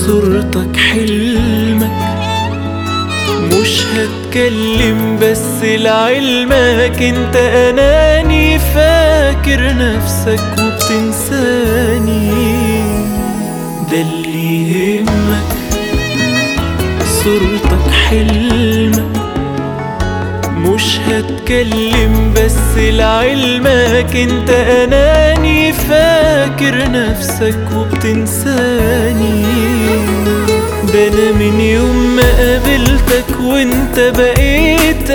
صورتك حلمك مش هتكلم بس لعلمك انت اناني فاكر نفسك وبتنساني ده اللي يهمك صورتك حلمك مش هتكلم بس لعلمك انت اناني فاكر نفسك وبتنساني ده انا من يوم ما قابلتك وانت بقيت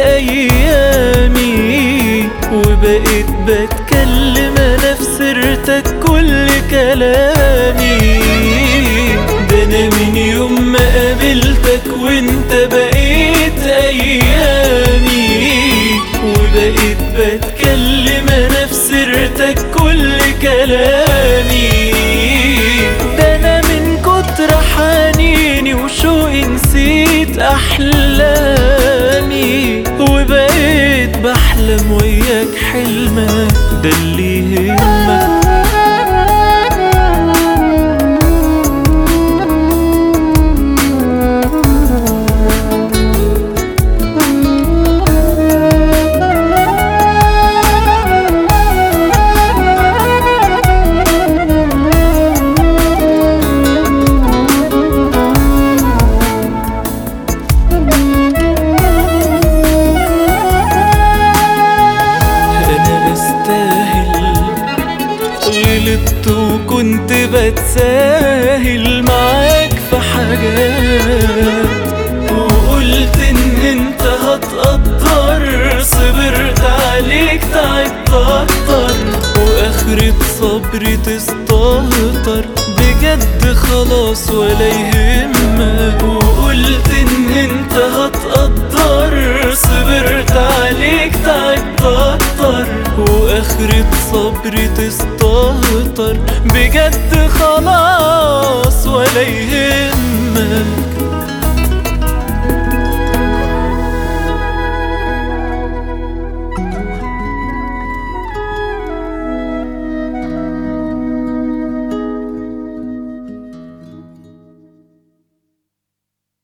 ايامي وبقيت بتكلم انا في سيرتك كل كلامي ده انا من يوم ما قابلتك وانت بقيت ايامي وبقيت بتكلم انا في سيرتك كل كلامي ده انا من كتر حنيني وشوقي نسيت احلامي وبقيت بحلم وياك حلمك ده اللي يهمك انا استاهل غلطت وكنت بتساهل معاك في حاجات وقلت ان انت هتقدر صبرت عليك تعبت اكتر واخرة صبري تستهتر بجد خلاص ولا يهمك وقلت ان انت هتقدر صبرت عليك تعبت اكتر واخرة صبري تستهتر بجد خلاص ولا يهمك